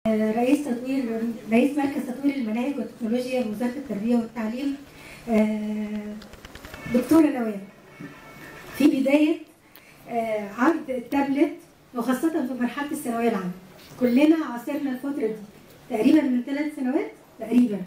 رئيس تطوير رئيس مركز تطوير المناهج والتكنولوجيا بوزاره التربيه والتعليم آه، دكتوره نوال في بدايه آه، عرض التابلت وخاصه في مرحله الثانويه العامه كلنا عاصرنا الفتره دي تقريبا من ثلاث سنوات تقريبا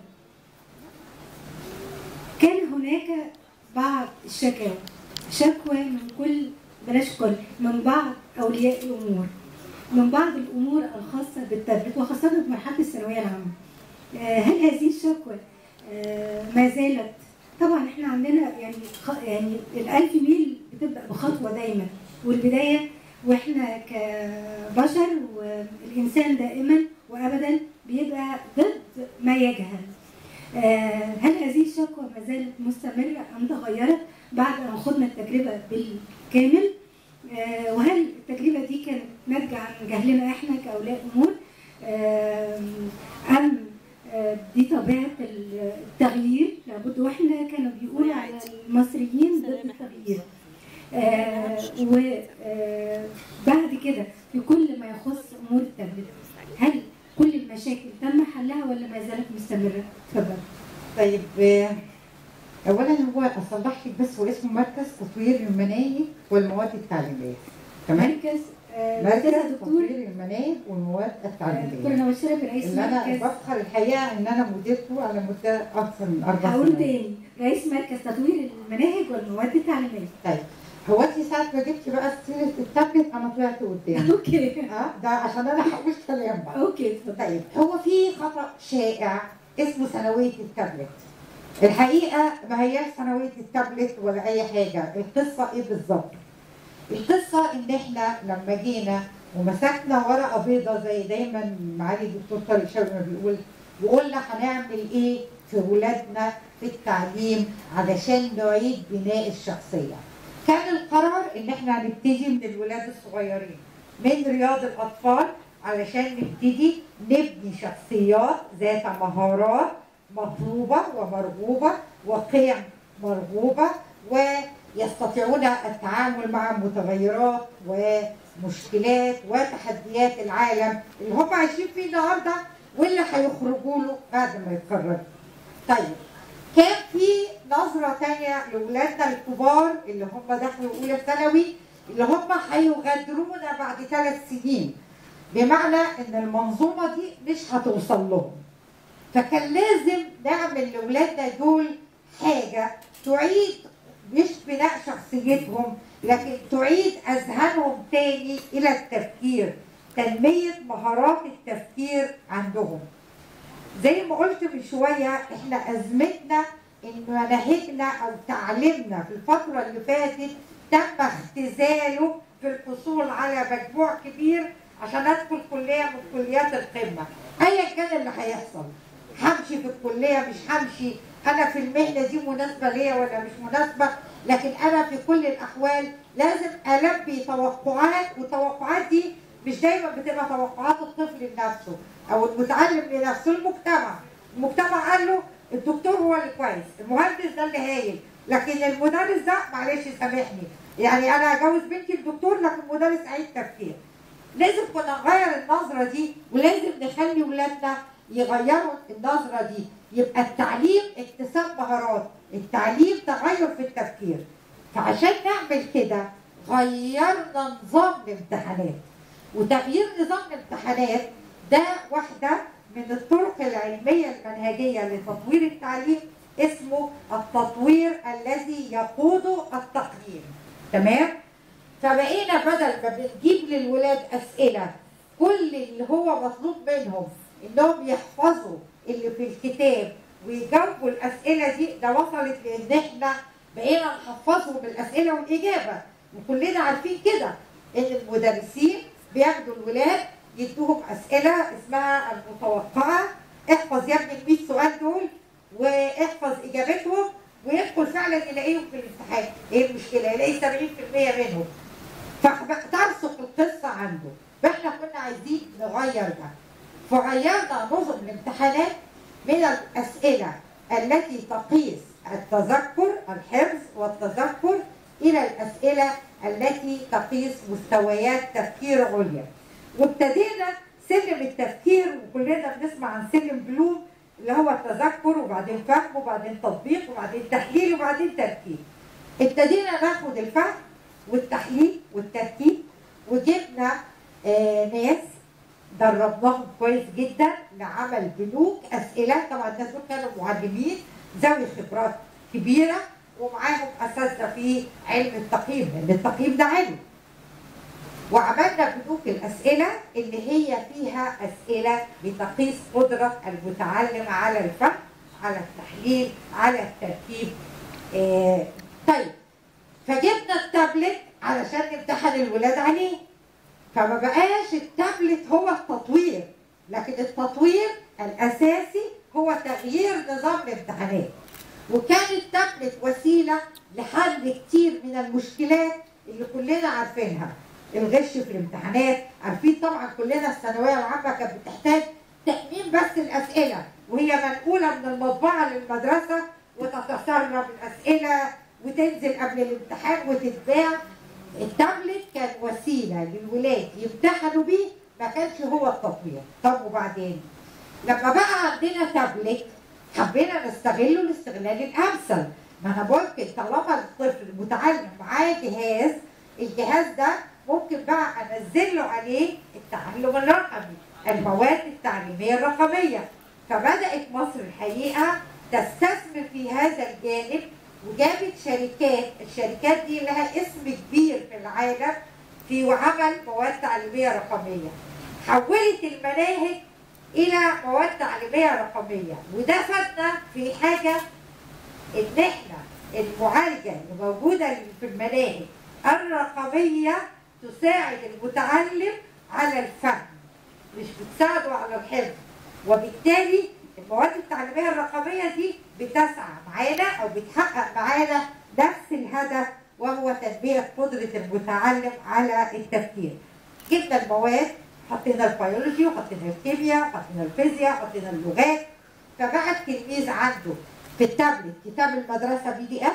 كان هناك بعض الشكاوى شكوى من كل بلاش كل من بعض اولياء الامور من بعض الامور الخاصه بالتابلت وخاصه في مرحله الثانويه العامه. آه، هل هذه الشكوى آه، ما زالت؟ طبعا احنا عندنا يعني خ- يعني الألف ميل بتبدا بخطوه دايما والبدايه واحنا كبشر والانسان دائما وابدا بيبقى ضد ما يجهل. آه، هل هذه الشكوى ما زالت مستمره ام تغيرت بعد ان خضنا التجربه بالكامل؟ آه، وهل التجربة دي كانت ناتجة عن جهلنا احنا كأولياء أمور آم، أم آه، دي طبيعة التغيير لابد واحنا كانوا بيقولوا على المصريين ضد التغيير وبعد كده في كل ما يخص أمور التربية هل كل المشاكل تم حلها ولا ما زالت مستمرة؟ اتفضل. طيب آه، اولا هو اصلح لك بس هو اسمه مركز تطوير المناهج والمواد التعليميه تمام مركز آه، مركز أستاذة دكتور تطوير المناهج والمواد آه، دكتور التعليميه نوال شرف رئيس اللي انا مركز بفخر الحقيقه ان انا مديرته على مده اكثر من اربع هقول سنوات تاني رئيس مركز تطوير المناهج والمواد التعليميه طيب هو انت ساعه ما جبتي بقى سيره التابلت انا طلعت قدام اوكي اه ده عشان انا هقول كلام بقى اوكي اتفضل طيب هو في خطأ شائع اسمه ثانوية التابلت. الحقيقة ما هياش ثانوية التابلت ولا أي حاجة، القصة إيه بالظبط؟ القصة إن إحنا لما جينا ومسكنا ورقة بيضة زي دايما معالي الدكتور طارق شوقي ما بيقول وقلنا هنعمل إيه في ولادنا في التعليم علشان نعيد بناء الشخصية. كان القرار إن إحنا هنبتدي من الولاد الصغيرين من رياض الأطفال علشان نبتدي نبني شخصيات ذات مهارات مطلوبة ومرغوبة وقيم مرغوبة ويستطيعون التعامل مع متغيرات ومشكلات وتحديات العالم اللي هم عايشين فيه النهارده واللي هيخرجوا له بعد ما يتخرجوا. طيب كان في نظرة تانية لولادنا الكبار اللي هم دخلوا أولى ثانوي اللي هم هيغادرونا بعد ثلاث سنين بمعنى ان المنظومه دي مش هتوصل لهم فكان لازم نعمل لاولادنا دول حاجه تعيد مش بناء شخصيتهم لكن تعيد اذهانهم تاني الى التفكير تنميه مهارات التفكير عندهم زي ما قلت من شويه احنا ازمتنا ان مناهجنا او تعليمنا في الفتره اللي فاتت تم اختزاله في الحصول على مجموع كبير عشان ادخل كليه من كليات القمه ايا كان اللي هيحصل همشي في الكليه مش همشي انا في المهنه دي مناسبه ليا ولا مش مناسبه لكن انا في كل الاحوال لازم البي توقعات والتوقعات دي مش دايما بتبقى توقعات الطفل لنفسه او المتعلم لنفسه المجتمع المجتمع قال له الدكتور هو اللي كويس المهندس ده اللي هايل لكن المدرس ده معلش سامحني يعني انا هجوز بنتي الدكتور لكن مدرس عيد تفكير لازم كنا نغير النظرة دي ولازم نخلي ولادنا يغيروا النظرة دي يبقى التعليم اكتساب مهارات التعليم تغير في التفكير فعشان نعمل كده غيرنا نظام الامتحانات وتغيير نظام الامتحانات ده واحدة من الطرق العلمية المنهجية لتطوير التعليم اسمه التطوير الذي يقود التقييم تمام؟ فبقينا بدل ما بنجيب للولاد اسئله كل اللي هو مطلوب منهم انهم يحفظوا اللي في الكتاب ويجاوبوا الاسئله دي ده وصلت لان احنا بقينا نحفظهم الاسئله والاجابه وكلنا عارفين كده ان المدرسين بياخدوا الولاد يدوهم اسئله اسمها المتوقعه احفظ يا ابني ال 100 سؤال دول واحفظ اجابتهم ويدخل فعلا يلاقيهم في الامتحان ايه المشكله يلاقي 70% منهم فترسخ القصه عنده فاحنا كنا عايزين نغير ده فغيرنا نظم الامتحانات من الاسئله التي تقيس التذكر الحفظ والتذكر الى الاسئله التي تقيس مستويات تفكير عليا وابتدينا سلم التفكير وكلنا بنسمع عن سلم بلوم اللي هو التذكر وبعدين فهم وبعدين تطبيق وبعدين تحليل وبعدين تركيب ابتدينا ناخد الفهم والتحليل والتركيب وجبنا آه ناس دربناهم كويس جدا لعمل بنوك اسئله طبعا الناس دول كانوا معلمين ذوي خبرات كبيره ومعاهم اساتذه في علم التقييم لان التقييم ده علم وعملنا بنوك الاسئله اللي هي فيها اسئله بتقيس قدره المتعلم على الفهم على التحليل على التركيب آه طيب فجبنا التابلت علشان نمتحن الولاد عليه فما بقاش التابلت هو التطوير لكن التطوير الاساسي هو تغيير نظام الامتحانات وكان التابلت وسيله لحل كتير من المشكلات اللي كلنا عارفينها الغش في الامتحانات عارفين طبعا كلنا الثانويه العامه كانت بتحتاج تأمين بس الاسئله وهي منقوله من المطبعه للمدرسه وتتسرب الاسئله وتنزل قبل الامتحان وتتباع التابلت كان وسيله للولاد يمتحنوا بيه ما كانش هو التطوير طب وبعدين لما بقى عندنا تابلت حبينا نستغله الاستغلال الامثل ما انا ممكن طالما الطفل متعلم معاه جهاز الجهاز ده ممكن بقى انزل له عليه التعلم الرقمي المواد التعليميه الرقميه فبدات مصر الحقيقه تستثمر في هذا الجانب وجابت شركات الشركات دي لها اسم كبير في العالم في عمل مواد تعليميه رقميه حولت المناهج الى مواد تعليميه رقميه وده فادنا في حاجه ان احنا المعالجه اللي موجوده في المناهج الرقميه تساعد المتعلم على الفهم مش بتساعده على الحفظ وبالتالي المواد التعليميه الرقميه دي بتسعى معانا او بتحقق معانا نفس الهدف وهو تنميه قدره المتعلم على التفكير. جبنا المواد حطينا البيولوجي وحطينا الكيمياء وحطينا الفيزياء وحطينا اللغات فبقى التلميذ عنده في التابلت كتاب المدرسه بي دي اف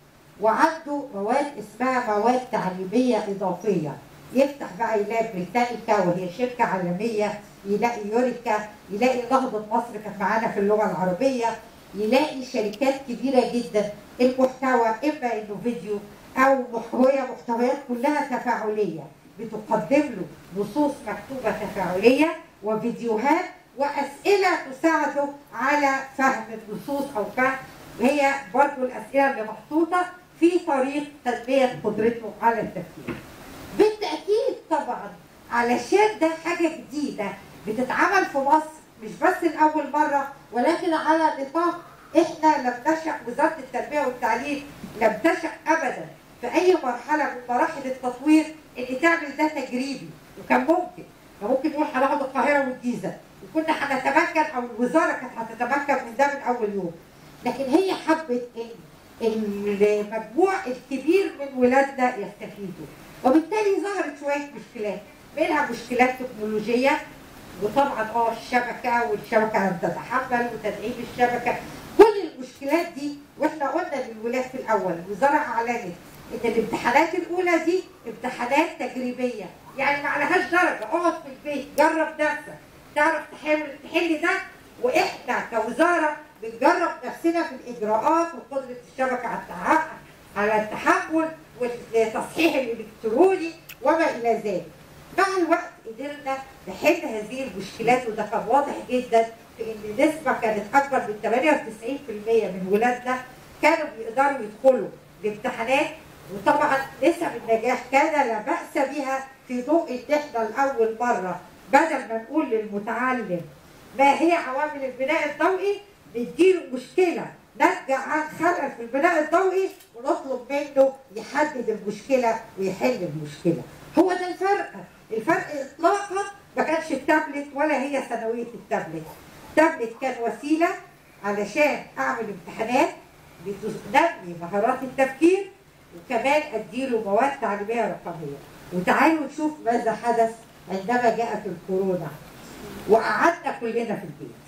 وعنده مواد اسمها مواد تعليميه اضافيه يفتح بقى يلاقي بريتانيكا وهي شركه عالميه يلاقي يوريكا يلاقي نهضه مصر كانت معانا في اللغه العربيه يلاقي شركات كبيره جدا المحتوى اما انه فيديو او محتوى محتويات كلها تفاعليه بتقدم له نصوص مكتوبه تفاعليه وفيديوهات واسئله تساعده على فهم النصوص او فهم وهي برضه الاسئله اللي محطوطه في طريق تنميه قدرته على التفكير. بالتاكيد طبعا علشان ده حاجه جديده بتتعمل في مصر مش بس لاول مره ولكن على نطاق احنا لم نشأ وزاره التربيه والتعليم لم تشأ ابدا في اي مرحله من مراحل التطوير ان تعمل ده تجريبي وكان ممكن كان ممكن نقول هناخد القاهره والجيزه وكنا هنتمكن او الوزاره كانت هتتمكن من ده من اول يوم لكن هي حبت ان المجموع الكبير من ولادنا يستفيدوا وبالتالي ظهرت شويه مشكلات منها مشكلات تكنولوجيه وطبعا اه الشبكه والشبكه لم تتحمل وتدعيم الشبكه كل المشكلات دي واحنا قلنا للولاد في الاول الوزاره اعلنت ان الامتحانات الاولى دي امتحانات تجريبيه يعني ما عليهاش درجه اقعد في البيت جرب نفسك تعرف تحل تحل ده واحنا كوزاره بنجرب نفسنا في الاجراءات وقدره الشبكه على التحقق على التحمل والتصحيح الالكتروني وما الى ذلك. مع الوقت قدرنا نحل هذه المشكلات وده كان واضح جدا في ان نسبه كانت اكبر من 98% من ولادنا كانوا بيقدروا يدخلوا الامتحانات وطبعا نسب النجاح كان لا باس بها في ضوء ان احنا لاول مره بدل ما نقول للمتعلم ما هي عوامل البناء الضوئي نديله مشكله نرجع عن خلل في البناء الضوئي ونطلب منه يحدد المشكله ويحل المشكله هو ده الفرق الفرق اطلاقا ما كانش التابلت ولا هي ثانويه التابلت التابلت كان وسيله علشان اعمل امتحانات بتنمي مهارات التفكير وكمان اديله مواد تعليميه رقميه وتعالوا نشوف ماذا حدث عندما جاءت الكورونا وقعدنا كلنا في البيت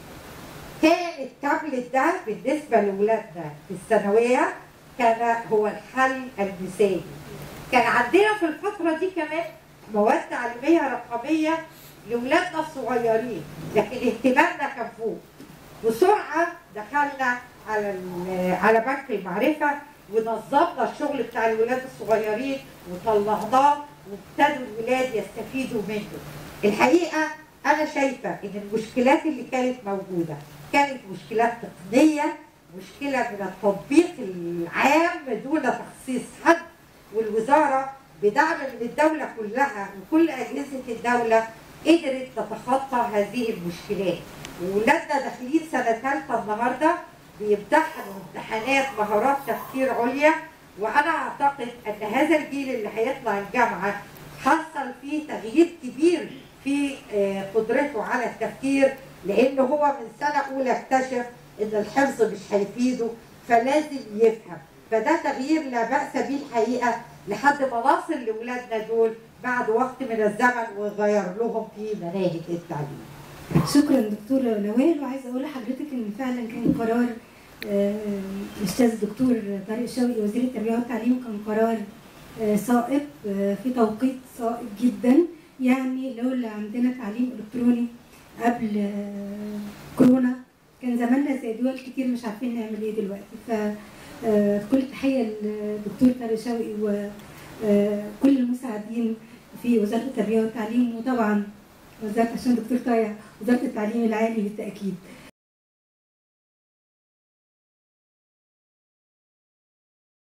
كان التابلت ده بالنسبه لاولادنا في الثانويه كان هو الحل المثالي كان عندنا في الفتره دي كمان مواد تعليميه رقميه لاولادنا الصغيرين لكن اهتمامنا كان فوق بسرعه دخلنا على ال- على بنك المعرفه ونظمنا الشغل بتاع الولاد الصغيرين وطلعناه وابتدوا الولاد يستفيدوا منه. الحقيقه انا شايفه ان المشكلات اللي كانت موجوده كانت مشكلات تقنيه مشكله من التطبيق العام دون تخصيص حد والوزاره بدعم من الدوله كلها وكل اجهزه الدوله قدرت تتخطى هذه المشكلات وولادنا داخلين سنه ثالثه النهارده بيمتحنوا امتحانات مهارات تفكير عليا وانا اعتقد ان هذا الجيل اللي هيطلع الجامعه حصل فيه تغيير كبير في آه، قدرته على التفكير لان هو من سنه اولى اكتشف ان الحفظ مش هيفيده فلازم يفهم فده تغيير لا باس به الحقيقه لحد ما نصل لاولادنا دول بعد وقت من الزمن وغير لهم في مناهج التعليم شكرا دكتور نوال وعايزه اقول لحضرتك ان فعلا كان قرار آه، الاستاذ الدكتور طارق شوقي وزير التربيه والتعليم كان قرار آه، صائب آه، في توقيت صائب جدا يعني لولا عندنا تعليم الكتروني قبل آه، كورونا كان زماننا زي دول كتير مش عارفين نعمل ايه دلوقتي ف آه، كل تحيه للدكتور طارق شوقي وكل المساعدين في وزاره التربيه والتعليم وطبعا وزاره عشان دكتور طايع وزاره التعليم العالي بالتاكيد